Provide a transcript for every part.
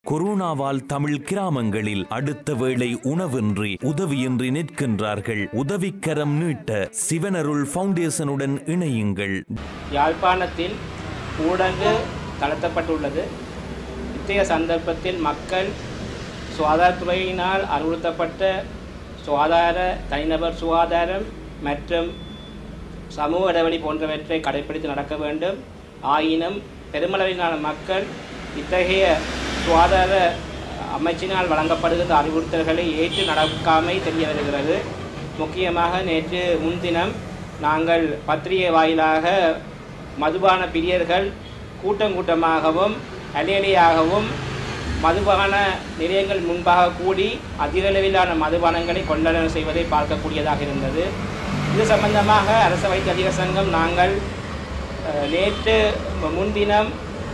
கொரோனாவால் தமிழ் கிராமங்களில் அடுத்த வேளை உணவின்றி உதவியின்றி நிற்கின்றார்கள் உதவிக்கரம் நீட்ட சிவனருள் ஃபவுண்டேஷனுடன் இணையுங்கள் யாழ்ப்பாணத்தில் ஊடகு தளர்த்தப்பட்டுள்ளது இத்தகைய சந்தர்ப்பத்தில் மக்கள் சுகாதாரத்துறையினால் அறிவுறுத்தப்பட்ட சுகாதார தனிநபர் சுகாதாரம் மற்றும் சமூக இடைவெளி போன்றவற்றை கடைப்பிடித்து நடக்க வேண்டும் ஆயினும் பெருமளவிலான மக்கள் இத்தகைய சுகாதார அமைச்சினால் வழங்கப்படுகிற அறிவுறுத்தல்களை ஏற்று நடக்காமை தெரிய வருகிறது முக்கியமாக நேற்று முன்தினம் நாங்கள் பத்திரிகை வாயிலாக மதுபான பிரியர்கள் கூட்டம் கூட்டமாகவும் அலையலையாகவும் மதுபான நிலையங்கள் முன்பாக கூடி அதிக அளவிலான மதுபானங்களை கொள்ளளவு செய்வதை பார்க்கக்கூடியதாக இருந்தது இது சம்பந்தமாக அரச வைத்திய அதிகார சங்கம் நாங்கள் அஹ், நேற்று முன்தினம்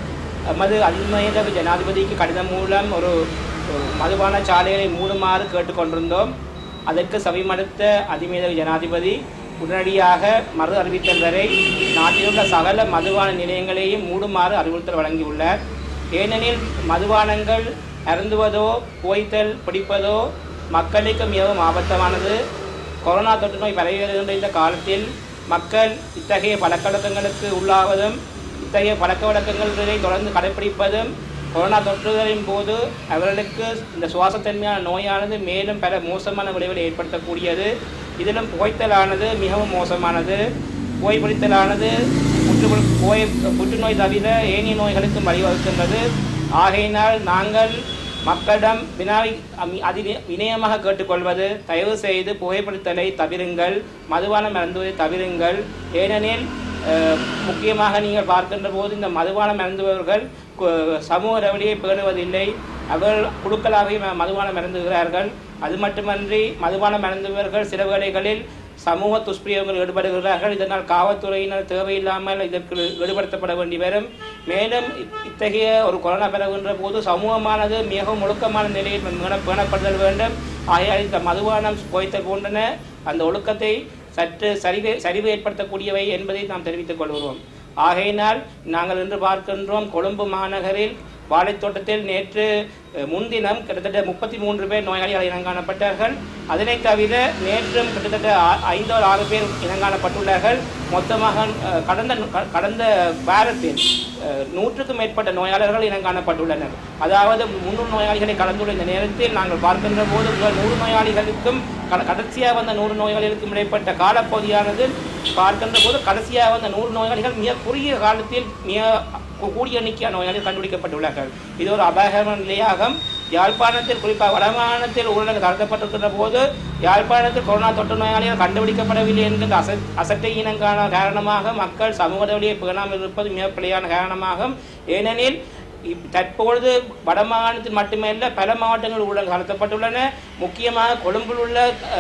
எமது அதிமேதகு ஜனாதிபதிக்கு கடிதம் மூலம் ஒரு ஒரு மதுபான சாலைகளை மூடுமாறு கேட்டுக்கொண்டிருந்தோம் அதற்கு செவிமடுத்த அதிமேதகு ஜனாதிபதி உடனடியாக மறு அறிவித்தல் வரை நாட்டிலுள்ள சகல மதுபான நிலையங்களையும் மூடுமாறு அறிவுறுத்தல் வழங்கியுள்ளார் ஏனெனில் மதுபானங்கள் அருந்துவதோ புகைத்தல் பிடிப்பதோ மக்களுக்கு மிகவும் ஆபத்தமானது கொரோனா தொற்று நோய் பரவி வருகின்ற இந்த காலத்தில் மக்கள் இத்தகைய பழக்கவழக்கங்களுக்கு உள்ளாவதும் இத்தகைய பழக்க வழக்கங்களை தொடர்ந்து கடைப்பிடிப்பதும் கொரோனா தொற்றுகளின் போது அவர்களுக்கு இந்த சுவாசத்தன்மையான நோயானது மேலும் பல மோசமான விளைவுகளை ஏற்படுத்தக்கூடியது இதிலும் புகைத்தலானது மிகவும் மோசமானது புகைப்பிடித்தலானது புற்று புகை புற்றுநோய் தவிர ஏனைய நோய்களுக்கும் வழிவகுக்கின்றது ஆகையினால் நாங்கள் மக்களிடம் வினாவி அமி- அதி வினயமாக கேட்டுக்கொள்வது தயவு செய்து புகைப்பிடித்தலை தவிருங்கள் மதுபானம் அருந்துவதை தவிருங்கள் ஏனெனில் அஹ், முக்கியமாக நீங்கள் பார்க்கின்ற போது இந்த மதுபானம் அருந்துபவர்கள் கு- சமூக இடைவெளியை பேணுவதில்லை அவர்கள் குழுக்களாகவே ம- மதுபானம் அருந்துகிறார்கள் அது மட்டுமன்றி மதுபானம் அருந்துபவர்கள் சில வேளைகளில் சமூக துஷ்பிரயோகங்கள் ஈடுபடுகிறார்கள் இதனால் காவல்துறையினர் தேவையில்லாமல் இதற்கு ஈடுபடுத்தப்பட வேண்டி வரும் மேலும் இத்- இத்தகைய ஒரு கொரோனா பரவுகின்ற போது சமூகமானது மிகவும் ஒழுக்கமான நிலையில் பேண- பேணப்படுதல் வேண்டும் ஆகையால் இந்த மதுபானம் புகைத்தல் போன்றன அந்த ஒழுக்கத்தை சற்று சரிவு சரிவு ஏற்படுத்தக்கூடியவை என்பதை நாம் தெரிவித்துக் கொள்கிறோம் ஆகையினால் நாங்கள் இன்று பார்க்கின்றோம் கொழும்பு மாநகரில் வாழைத்தோட்டத்தில் நேற்று அஹ், முன்தினம் கிட்டத்தட்ட முப்பத்தி மூன்று பேர் நோயாளிகள் இனங்காணப்பட்டார்கள் அதனைத் தவிர நேற்றும் கிட்டத்தட்ட ஆ- ஐந்தோ ஆறு பேர் இனங்காணப்பட்டுள்ளார்கள் மொத்தமாக அஹ், கடந்த க- கடந்த வாரத்தில் அஹ், நூற்றுக்கும் மேற்பட்ட நோயாளர்கள் இனங்காணப்பட்டுள்ளனர் அதாவது முன்னூறு நோயாளிகளை கலந்துள்ள இந்த நேரத்தில் நாங்கள் பார்க்கின்ற போது முதல் நூறு நோயாளிகளுக்கும் கட- கடைசியாக வந்த நூறு நோயாளிகளுக்கும் இடைப்பட்ட காலப்பகுதியானது பார்க்கின்ற போது கடைசியாக வந்த நூறு நோயாளிகள் மிக குறுகிய காலத்தில் மிக கூ- கூடிய எண்ணிக்கையான நோயாளிகள் கண்டுபிடிக்கப்பட்டுள்ளார்கள் இது ஒரு அபாயகரமான நிலையாகும் யாழ்ப்பாணத்தில் குறிப்பாக வடமாகாணத்தில் ஊரடங்கு தளர்த்தப்பட்டிருக்கின்ற போது யாழ்ப்பாணத்தில் கொரோனா தொற்று நோயாளிகள் கண்டுபிடிக்கப்படவில்லை என்கின்ற அச அசட்டை இனங்கான காரணமாக மக்கள் சமூக இடைவெளியை பேணாமல் இருப்பது மிக பிழையான காரணமாகும் ஏனெனில் இப்- தற்பொழுது வடமாகாணத்தில் மட்டுமல்ல பல மாவட்டங்கள் ஊழல் நடத்தப்பட்டுள்ளன முக்கியமாக கொழும்பில் உள்ள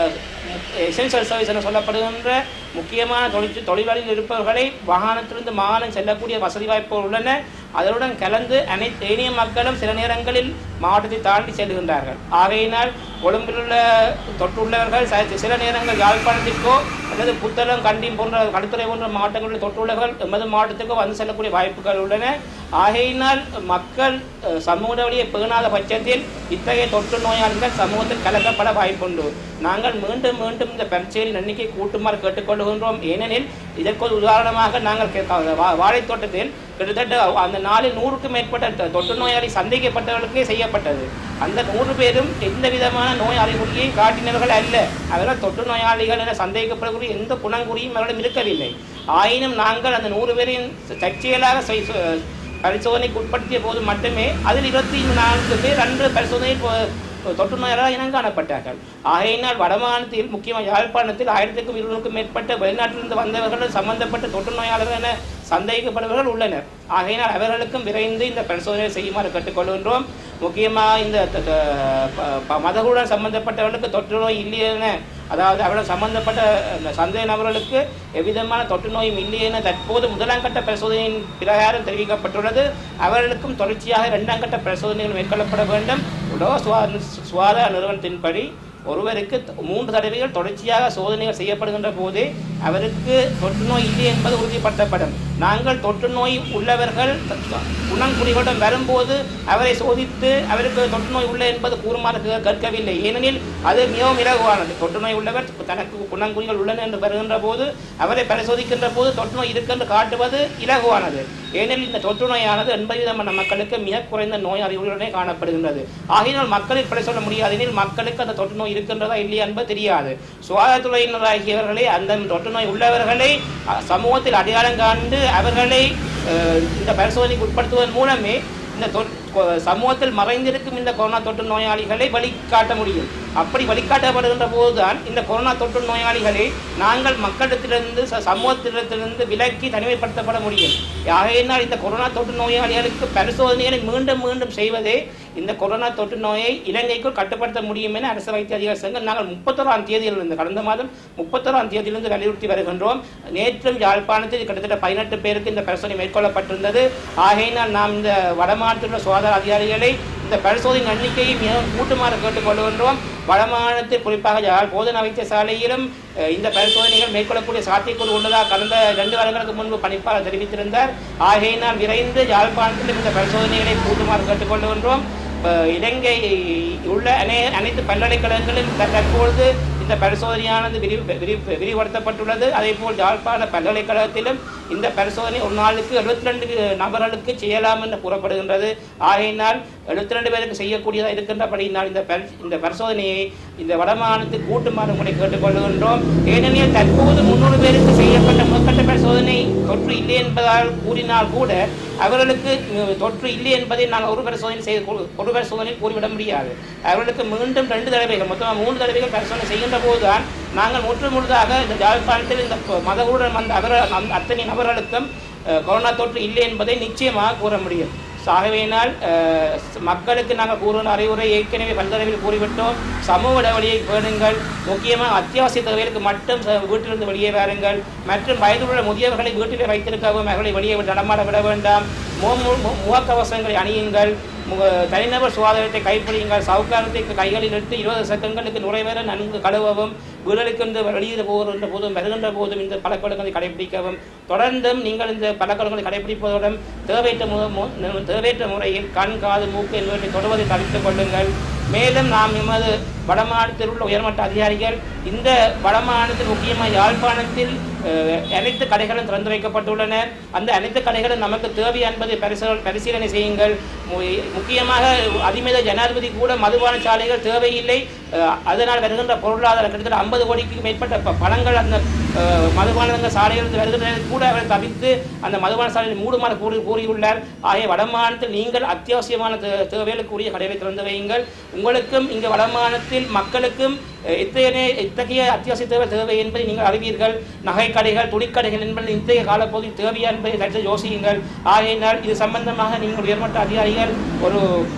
எசென்சியல் சர்வீஸ் என சொல்லப்படுகின்ற முக்கியமான தொழில் தொழிலாளிகள் இருப்பவர்களை வாகனத்திலிருந்து மாகாணம் செல்லக்கூடிய வசதி வாய்ப்புகள் உள்ளன அதனுடன் கலந்து அனைத்து ஏனைய மக்களும் சில நேரங்களில் மாவட்டத்தை தாண்டி செல்கின்றார்கள் ஆகையினால் கொழும்பில் உள்ள தொற்றுள்ளவர்கள் ச- சில நேரங்கள் யாழ்ப்பாணத்திற்கோ அல்லது புத்தளம் கண்டி போன்ற களுத்துறை போன்ற மாவட்டங்களில் தொற்றுள்ளவர்கள் எமது மாவட்டத்திற்கோ வந்து செல்லக்கூடிய வாய்ப்புகள் உள்ளன ஆகையினால் மக்கள் அஹ், சமூக வழியை பேணாத பட்சத்தில் இத்தகைய தொற்று நோயாளிகள் சமூகத்தில் கலக்கப்பட வாய்ப்புண்டு நாங்கள் மீண்டும் மீண்டும் இந்த பிரச்சனையின் எண்ணிக்கை கூட்டுமாறு கேட்டுக்கொள்கின்றோம் ஏனெனில் இதற்கு ஒரு உதாரணமாக நாங்கள் கே- கா- வா- வாழைத்தோட்டத்தில் கிட்டத்தட்ட அந்த நாளில் நூறுக்கும் மேற்பட்ட தொ- தொற்று நோயாளி சந்தேகப்பட்டவர்களுக்கே செய்யப்பட்டது அந்த நூறு பேரும் எந்த விதமான நோய் அறிகுறியை காட்டினவர்கள் அல்ல அவர்கள் தொற்று நோயாளிகள் என சந்தேகப்படக்கூடிய எந்த குணங்குறியும் அவரிடம் இருக்கவில்லை ஆயினும் நாங்கள் அந்த நூறு பேரையும் தற்செயலாக செய்- சு- பரிசோதனைக்கு உட்படுத்திய போது மட்டுமே அதில் இருபத்தி நான்கு பேர் அன்று பரிசோதனையில் பொ- தொற்று நோயாளராக இனங்காணப்பட்டார்கள் ஆகையினால் வடமாநிலத்தில் முக்கியமாக யாழ்ப்பாணத்தில் ஆயிரத்துக்கும் இருநூறுக்கும் மேற்பட்ட வெளிநாட்டிலிருந்து வந்தவர்கள் சம்பந்தப்பட்ட தொற்று நோயாளர்கள் என சந்தேகிக்கப்படுபவர்கள் உள்ளனர் ஆகையினால் அவர்களுக்கும் விரைந்து இந்த பரிசோதனை செய்யுமாறு கேட்டுக்கொள்கின்றோம் முக்கியமாக இந்த த- த- ப- ப- மதகுடன் சம்பந்தப்பட்டவர்களுக்கு தொற்று நோய் இல்லை என அதாவது அவர்கள் சம்பந்தப்பட்ட அந்த சந்தேக நபர்களுக்கு எவ்விதமான தொற்று நோயும் இல்லை என தற்போது முதலாம் கட்ட பரிசோதனையின் பிரகாரம் தெரிவிக்கப்பட்டுள்ளது அவர்களுக்கும் தொடர்ச்சியாக இரண்டாம் கட்ட பரிசோதனைகள் மேற்கொள்ளப்பட வேண்டும் உலக சுகாதார சுகாதார நிறுவனத்தின்படி ஒருவருக்கு த- மூன்று தடவைகள் தொடர்ச்சியாக சோதனைகள் செய்யப்படுகின்ற போதே அவருக்கு தொற்று நோய் இல்லை என்பது உறுதிப்படுத்தப்படும் நாங்கள் தொற்று நோய் உள்ளவர்கள் குணங்குடிகளிடம் வரும்போது அவரை சோதித்து அவருக்கு தொற்று நோய் உள்ள என்பது கூறுமாறு கே- கேட்கவில்லை ஏனெனில் அது மிகவும் இலகுவானது தொற்று நோய் உள்ளவர் தனக்கு குணங்குடிகள் உள்ளன என்று வருகின்ற போது அவரை பரிசோதிக்கின்ற போது தொற்று நோய் இருக்கென்று காட்டுவது இலகுவானது ஏனெனில் இந்த தொற்று நோயானது எண்பது விதமான மக்களுக்கு மிக குறைந்த நோய் அறிகுறியுடனே காணப்படுகின்றது ஆகையினால் மக்களில் படை சொல்ல முடியாது எனில் மக்களுக்கு அந்த தொற்று நோய் இருக்கின்றதா இல்லையா என்பது தெரியாது சுகாதாரத்துறையினராகியவர்களே அந்த தொற்று நோய் உள்ளவர்களை அ, சமூகத்தில் அடையாளம் காண்டு அவர்களை அஹ், இந்த பரிசோதனைக்கு உட்படுத்துவதன் மூலமே இந்த தொற்- கொ- சமூகத்தில் மறைந்திருக்கும் இந்த கொரோனா தொற்று நோயாளிகளை வழிகாட்ட முடியும் அப்படி வழிகாட்டப்படுகின்ற போதுதான் இந்த கொரோனா தொற்று நோயாளிகளை நாங்கள் மக்களிடத்திலிருந்து ச- சமூகத்திடத்திலிருந்து விலக்கி தனிமைப்படுத்தப்பட முடியும் ஆகையினால் இந்த கொரோனா தொற்று நோயாளிகளுக்கு பரிசோதனைகளை மீண்டும் மீண்டும் செய்வதே இந்த கொரோனா தொற்று நோயை இலங்கைக்குள் கட்டுப்படுத்த முடியும் என அரசு வைத்திய அதிகாரி சங்கம் நாங்கள் முப்பத்தோராம் தேதியிலிருந்து கடந்த மாதம் முப்பத்தோராம் தேதியிலிருந்து வலியுறுத்தி வருகின்றோம் நேற்றும் யாழ்ப்பாணத்தில் கிட்டத்தட்ட பதினெட்டு பேருக்கு இந்த பரிசோதனை மேற்கொள்ளப்பட்டிருந்தது ஆகையினால் நாம் இந்த வடமாநில சுகாதார அதிகாரிகளை இந்த பரிசோதனை எண்ணிக்கையை மிகவும் கூட்டுமாறு கேட்டுக்கொள்கின்றோம் வடமாநிலத்தில் குறிப்பாக யாழ் போதனா வைத்தியசாலையிலும் அஹ், இந்த பரிசோதனைகள் மேற்கொள்ளக்கூடிய சாத்தியக்கூறு உள்ளதாக கடந்த ரெண்டு வருடங்களுக்கு முன்பு பணிப்பாளர் தெரிவித்திருந்தார் ஆகையினால் விரைந்து யாழ்ப்பாணத்திலும் இந்த பரிசோதனைகளை கூட்டுமாறு கேட்டுக்கொள்கின்றோம் அஹ், இலங்கை உள்ள அனை அனைத்து பல்கலைக்கழகங்களிலும் த- தற்பொழுது இந்த பரிசோதனையானது விரிவு விரிவு விரிவுபடுத்தப்பட்டுள்ளது அதே போல் யாழ்ப்பாண பல்கலைக்கழகத்திலும் இந்த பரிசோதனை ஒரு நாளுக்கு எழுபத்தி ரெண்டு நபர்களுக்கு செய்யலாம் என்று கூறப்படுகின்றது ஆகையினால் எழுபத்தி ரெண்டு பேருக்கு செய்யக்கூடியதாக இருக்கின்றபடியினால் இந்த பரி இந்த பரிசோதனையை இந்த வடமாநிலத்தில் கூட்டுமாறு முறை கேட்டுக்கொள்கின்றோம் ஏனெனில் தற்போது முன்னூறு பேருக்கு செய்யப்பட்ட முதற்கட்ட பரிசோதனை தொற்று இல்லை என்பதால் கூறினால் கூட அவர்களுக்கு அஹ், தொற்று இல்லை என்பதை நாங்கள் ஒரு பரிசோதனை செய்து கூ- ஒரு பரிசோதனை கூறிவிட முடியாது அவர்களுக்கு மீண்டும் ரெண்டு தடவைகள் மொத்தமாக மூன்று தடவைகள் பரிசோதனை செய்கின்ற போதுதான் நாங்கள் முற்று முழுதாக இந்த யாழ்ப்பாணத்தில் இந்த மதகுடன் வந்த அவர் அந்த அத்தனை நபர்களுக்கும் அஹ், கொரோனா தொற்று இல்லை என்பதை நிச்சயமாக கூற முடியும் ஸோ ஆகவேனால் அஹ், மக்களுக்கு நாங்கள் கூறுகிற அறிவுரை ஏற்கனவே பல்தரவில் கூறிவிட்டோம் சமூக இடைவெளியை பேணுங்கள் முக்கியமாக அத்தியாவசிய தேவைகளுக்கு மட்டும் ச- வீட்டிலிருந்து வெளியே வாருங்கள் மற்றும் வயதுள்ள முதியவர்களை வீட்டிலே வைத்திருக்கவும் அவர்களை வெளியே விட்டு நடமாட விட வேண்டாம் மு- மு- மு- முகக்கவசங்களை அணியுங்கள் முக தனிநபர் சுகாதாரத்தை கைப்பிடியுங்கள் சவுக்காரத்தை கைகளில் எடுத்து இருபது செகண்ட்களுக்கு நுழைவேற நன்கு கழுவவும் வீடுகளுக்கு வெளியில் போகின்ற போதும் வருகின்ற போதும் இந்த பழக்கவழக்கங்களை கடைபிடிக்கவும் தொடர்ந்தும் நீங்கள் இந்த பழக்கவழக்கங்களை கடைபிடிப்பதுடன் தேவையற்ற மு மு- தேவையற்ற முறையில் கண் காது மூக்கு என்பவற்றை தொடுவதை தவிர்த்துக் கொள்ளுங்கள் மேலும் நாம் எமது வடமாநிலத்தில் உள்ள உயர்மட்ட அதிகாரிகள் இந்த வடமாநிலத்தில் முக்கியமாக யாழ்ப்பாணத்தில் அஹ், அனைத்து கடைகளும் திறந்து வைக்கப்பட்டுள்ளன அந்த அனைத்து கடைகளும் நமக்கு தேவை என்பதை பரிசீல பரிசீலனை செய்யுங்கள் மு- முக்கியமாக அதிமித ஜனாதிபதி கூட மதுபான சாலைகள் தேவையில்லை அஹ், அதனால் வருகின்ற பொருளாதாரம் கிட்டத்தட்ட ஐம்பது கோடிக்கு மேற்பட்ட ப- பணங்கள் அந்த அஹ், மதுபான சாலைகளில் வருகின்ற கூட அவர் தவிர்த்து அந்த மதுபான சாலையை மூடுமாறு கூறி கூறியுள்ளார் ஆகிய வடமாநிலத்தில் நீங்கள் அத்தியாவசியமான தே- தேவைகளுக்குரிய கடைகளை திறந்து வையுங்கள் உங்களுக்கும் இங்கே வடமாநிலத்தில் மக்களுக்கும் அஹ், இத்தகைய இத்தகைய அத்தியாவசிய தேவை தேவை என்பதை நீங்கள் அறிவீர்கள் நகை கடைகள் துணிக்கடைகள் என்பது இன்றைய காலப்பகுதியில் தேவையா என்பதை சற்று யோசியுங்கள் ஆகையினால் இது சம்பந்தமாக நீங்கள் உயர்மட்ட அதிகாரிகள் ஒரு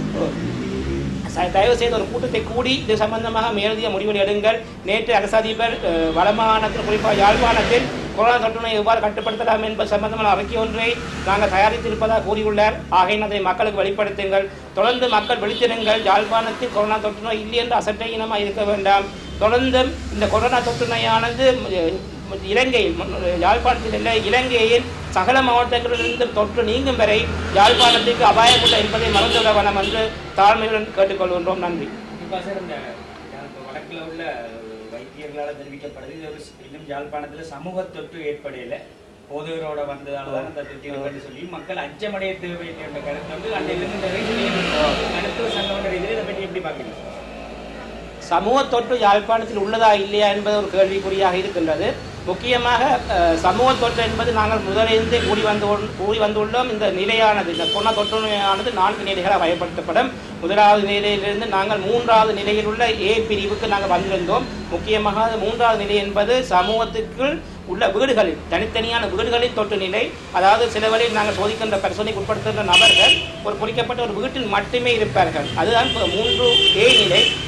ச- தயவு செய்து ஒரு கூட்டத்தை கூடி இது சம்பந்தமாக மேலதிக முடிவுகள் எடுங்கள் நேற்று அரசு அதிபர் அஹ், வடமாநிலத்தில் குறிப்பாக யாழ்ப்பாணத்தில் கொரோனா தொற்று நோயை எவ்வாறு கட்டுப்படுத்தலாம் என்பது சம்பந்தமான அறிக்கை ஒன்றை நாங்கள் தயாரித்திருப்பதாக கூறியுள்ளார் ஆகையின் அதை மக்களுக்கு வெளிப்படுத்துங்கள் தொடர்ந்து மக்கள் விழித்திருங்கள் யாழ்ப்பாணத்தில் கொரோனா தொற்று நோய் இல்லை என்று அசட்டை இனமாக இருக்க வேண்டாம் தொடர்ந்து இந்த கொரோனா தொற்று நோயானது அஹ், இலங்கையில் யாழ்ப்பாணத்தில் இல்லை இலங்கையின் சகல மாவட்டங்களிலிருந்து தொற்று நீங்கும் வரை யாழ்ப்பாணத்திற்கு அபாயமுள்ள என்பதை மறந்துவிட வேணாம் என்று தாழ்மையுடன் கேட்டுக்கொள்கின்றோம் நன்றி கண்டிப்பா சார் இந்த எனக்கு வடக்குல உள்ள வைத்தியர்களால் தெரிவிக்கப்படுது இது ஒரு ஸ்- இன்னும் யாழ்ப்பாணத்துல சமூக தொற்று ஏற்படையில போதவரோட வந்ததால தான் அந்த தொற்று இருக்குன்னு சொல்லி மக்கள் அச்சமடைய தேவையில்லை என்ற கருத்து வந்து அன்றையிலிருந்து இந்த வைத்திய மருத்துவ சங்கம் இதில் இதை பற்றி எப்படி பார்க்குறீங்க சமூக தொற்று யாழ்ப்பாணத்தில் உள்ளதா இல்லையா என்பது ஒரு கேள்விக்குறியாக இருக்கின்றது முக்கியமாக அஹ், சமூக தொற்று என்பது நாங்கள் முதலிருந்து கூடி வந்து கூடி வந்துள்ளோம் இந்த நிலையானது இந்த கொரோனா தொற்று நோயானது நான்கு நிலைகளாக வகைப்படுத்தப்படும் முதலாவது நிலையிலிருந்து நாங்கள் மூன்றாவது நிலையில் உள்ள ஏ பிரிவுக்கு நாங்கள் வந்திருந்தோம் முக்கியமாக அது மூன்றாவது நிலை என்பது சமூகத்துக்குள் உள்ள வீடுகளில் தனித்தனியான வீடுகளில் தொற்று நிலை அதாவது சில வழியில் நாங்கள் சோதிக்கின்ற பரிசோதனைக்கு உட்படுத்துகின்ற நபர்கள் ஒரு குறிக்கப்பட்ட ஒரு வீட்டில் மட்டுமே இருப்பார்கள் அதுதான் இப்ப மூன்று ஏ நிலை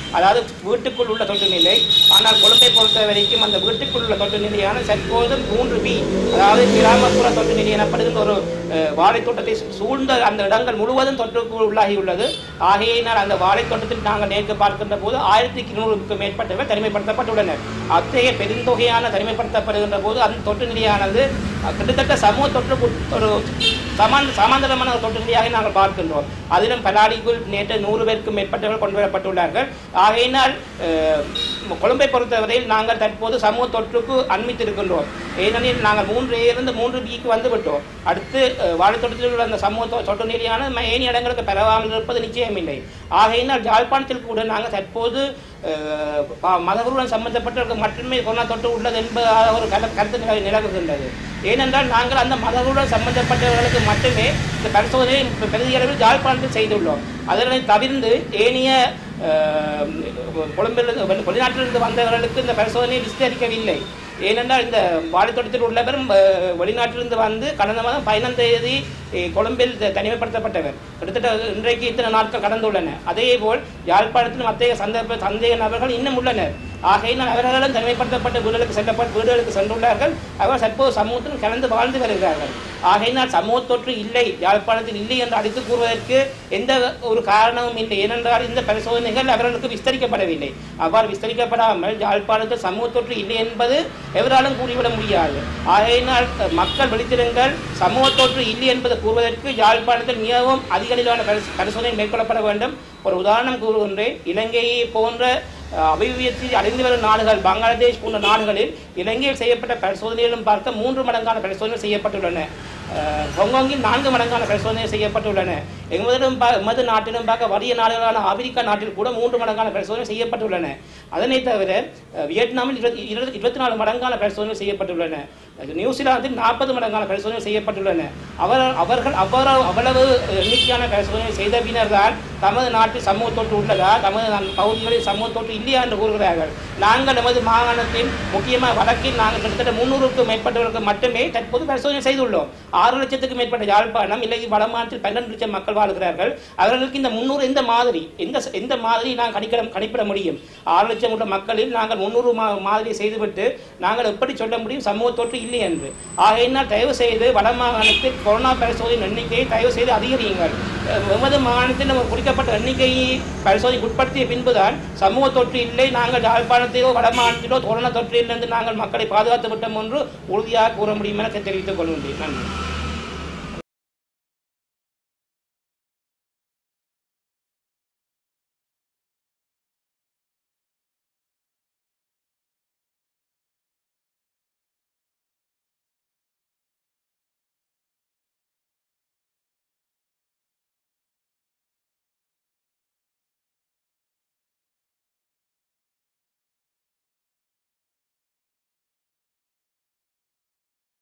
அதாவது வீட்டுக்குள் உள்ள தொற்று நிலை ஆனால் கொழும்பை பொறுத்த வரைக்கும் அந்த வீட்டுக்குள் உள்ள தொற்று நிலையான தற்போது மூன்று பி அதாவது கிராமப்புற தொற்று நிலை எனப்படுகின்ற ஒரு அஹ், வாழைத்தோட்டத்தை சூ- சூழ்ந்த அந்த இடங்கள் முழுவதும் தொற்றுக்கு உள்ளாகியுள்ளது ஆகையினால் அந்த வாழைத்தோட்டத்தில் நாங்கள் நேற்று பார்க்கின்ற போது ஆயிரத்தி இருநூறுக்கும் மேற்பட்டவர் தனிமைப்படுத்தப்பட்டுள்ளனர் அத்தகைய பெருந்தொகையான தனிமைப்படுத்தப்படுகின்ற போது அந்த தொற்று நிலையானது அஹ், கிட்டத்தட்ட சமூக தொற்று கு- ஒரு சமான் சமாந்தரமான ஒரு தொற்று நிலையாக நாங்கள் பார்க்கின்றோம் அதிலும் பலாடிக்குள் நேற்று நூறு பேருக்கும் மேற்பட்டவர்கள் கொண்டு வரப்பட்டுள்ளார்கள் ஆகையினால் அஹ், கொழும்பை பொறுத்தவரையில் நாங்கள் தற்போது சமூக தொற்றுக்கு அண்மித்திருக்கின்றோம் ஏனெனில் நாங்கள் மூன்று இருந்து மூன்று பிக்கு வந்து விட்டோம் அடுத்து அஹ், வாழைத்தோட்டத்தில் உள்ள அந்த சமூக தொ- தொற்று நிலையான ம- ஏனைய இடங்களுக்கு பரவாமல் இருப்பது நிச்சயமில்லை ஆகையினால் யாழ்ப்பாணத்தில் கூட நாங்கள் தற்போது அஹ், ப- மதகுருடன் சம்பந்தப்பட்டவர்கள் மட்டுமே கொரோனா தொற்று உள்ளது என்பதாக ஒரு கரு- கருத்து நிலை நிலவுகின்றது ஏனென்றால் நாங்கள் அந்த மதகுருடன் சம்பந்தப்பட்டவர்களுக்கு மட்டுமே இந்த பரிசோதனையை பெ- பெரிய அளவில் யாழ்ப்பாணத்தில் செய்துள்ளோம் அதனை தவிர்த்து ஏனைய அஹ், கொழும்பிலிருந்து வெளி- வெளிநாட்டிலிருந்து வந்தவர்களுக்கு இந்த பரிசோதனையை விஸ்தரிக்கவில்லை ஏனென்றால் இந்த வாழைத்தோட்டத்தில் உள்ளவர் அஹ், வெளிநாட்டிலிருந்து வந்து கடந்த மாதம் பதினைந்தாம் தேதி அஹ், கொழும்பில் த- தனிமைப்படுத்தப்பட்டவர் கிட்டத்தட்ட இன்றைக்கு இத்தனை நாட்கள் கடந்துள்ளன அதே போல் யாழ்ப்பாணத்தில் மத்திய சந்தர்ப்ப சந்தேக நபர்கள் இன்னும் உள்ளனர் ஆகையினால் அவர்களும் தனிமைப்படுத்தப்பட்ட வீடுகளுக்கு செல்லப்பட்ட வீடுகளுக்கு சென்றுள்ளார்கள் அவர் தற்போது சமூகத்தில் கலந்து வாழ்ந்து வருகிறார்கள் ஆகையினால் சமூக தொற்று இல்லை யாழ்ப்பாணத்தில் இல்லை என்று அடித்து கூறுவதற்கு எந்த ஒரு காரணமும் இல்லை ஏனென்றால் இந்த பரிசோதனைகள் அவர்களுக்கு விஸ்தரிக்கப்படவில்லை அவ்வாறு விஸ்தரிக்கப்படாமல் யாழ்ப்பாணத்தில் சமூக தொற்று இல்லை என்பது எவராலும் கூறிவிட முடியாது ஆகையினால் அஹ், மக்கள் விழித்திருங்கள் சமூக தொற்று இல்லை என்பது கூறுவதற்கு யாழ்ப்பாணத்தில் மிகவும் அதிக அளவிலான பரிசு- பரிசோதனை மேற்கொள்ளப்பட வேண்டும் ஒரு உதாரணம் கூறுகின்றேன் இலங்கையை போன்ற அஹ், அபிவிருத்தி அடைந்து வரும் நாடுகள் பங்களாதேஷ் போன்ற நாடுகளில் இலங்கையில் செய்யப்பட்ட பரிசோதனையிலும் பார்க்க மூன்று மடங்கான பரிசோதனை செய்யப்பட்டுள்ளன அஹ், ஹாங்காங்கில் நான்கு மடங்கான பரிசோதனை செய்யப்பட்டுள்ளன எமதிலும் பா- எமது நாட்டிலும் பார்க்க வறிய நாடுகளான ஆப்பிரிக்கா நாட்டில் கூட மூன்று மடங்கான பரிசோதனை செய்யப்பட்டுள்ளன அதனை தவிர அஹ், வியட்நாமில் இருபத்தி இருபத்தி- இருபத்தி நாலு மடங்கான பரிசோதனை செய்யப்பட்டுள்ளன அது நியூசிலாந்தில் நாற்பது மடங்கான பரிசோதனை செய்யப்பட்டுள்ளன அவர் அவர்கள் அவ்வளவு அவ்வளவு எண்ணிக்கையான பரிசோதனை செய்த பின்னர் தான் தமது நாட்டில் சமூக தொற்று உள்ளதா தமது நம் பகுதிகளில் சமூக தொற்று இல்லையா என்று கூறுகிறார்கள் நாங்கள் நமது மாகாணத்தில் முக்கியமாக வடக்கில் நாங்கள் கிட்டத்தட்ட முன்னூறுக்கும் மேற்பட்டவர்களுக்கு மட்டுமே தற்போது பரிசோதனை செய்துள்ளோம் ஆறு லட்சத்துக்கு மேற்பட்ட யாழ்ப்பாணம் இல்லை வடமாநிலத்தில் பன்னெண்டு லட்சம் மக்கள் வாழ்கிறார்கள் அவர்களுக்கு இந்த முன்னூறு எந்த மாதிரி எந்த எந்த மாதிரி நாங்கள் கணிக்கிட கணிப்பிட முடியும் ஆறு லட்சம் உள்ள மக்களில் நாங்கள் முன்னூறு மா மாதிரி செய்துவிட்டு நாங்கள் எப்படி சொல்ல முடியும் சமூக தொற்று இல்லை என்று ஆகையினால் தயவு செய்து வடமாகாணத்தில் கொரோனா பரிசோதனை எண்ணிக்கையை தயவு செய்து அதிகரியுங்கள் அஹ் எமது மாகாணத்தில் நம்ம குறிக்கப்பட்ட எண்ணிக்கையை பரிசோதனைக்கு உட்படுத்திய பின்புதான் சமூக தொற்று இல்லை நாங்கள் யாழ்ப்பாணத்திலோ வடமாநிலத்திலோ கொரோனா தொற்றிலிருந்து நாங்கள் மக்களை பாதுகாத்து விட்டோம் என்று உறுதியாக கூற முடியும் என தெரிவித்துக் கொள்கின்றேன் நன்றி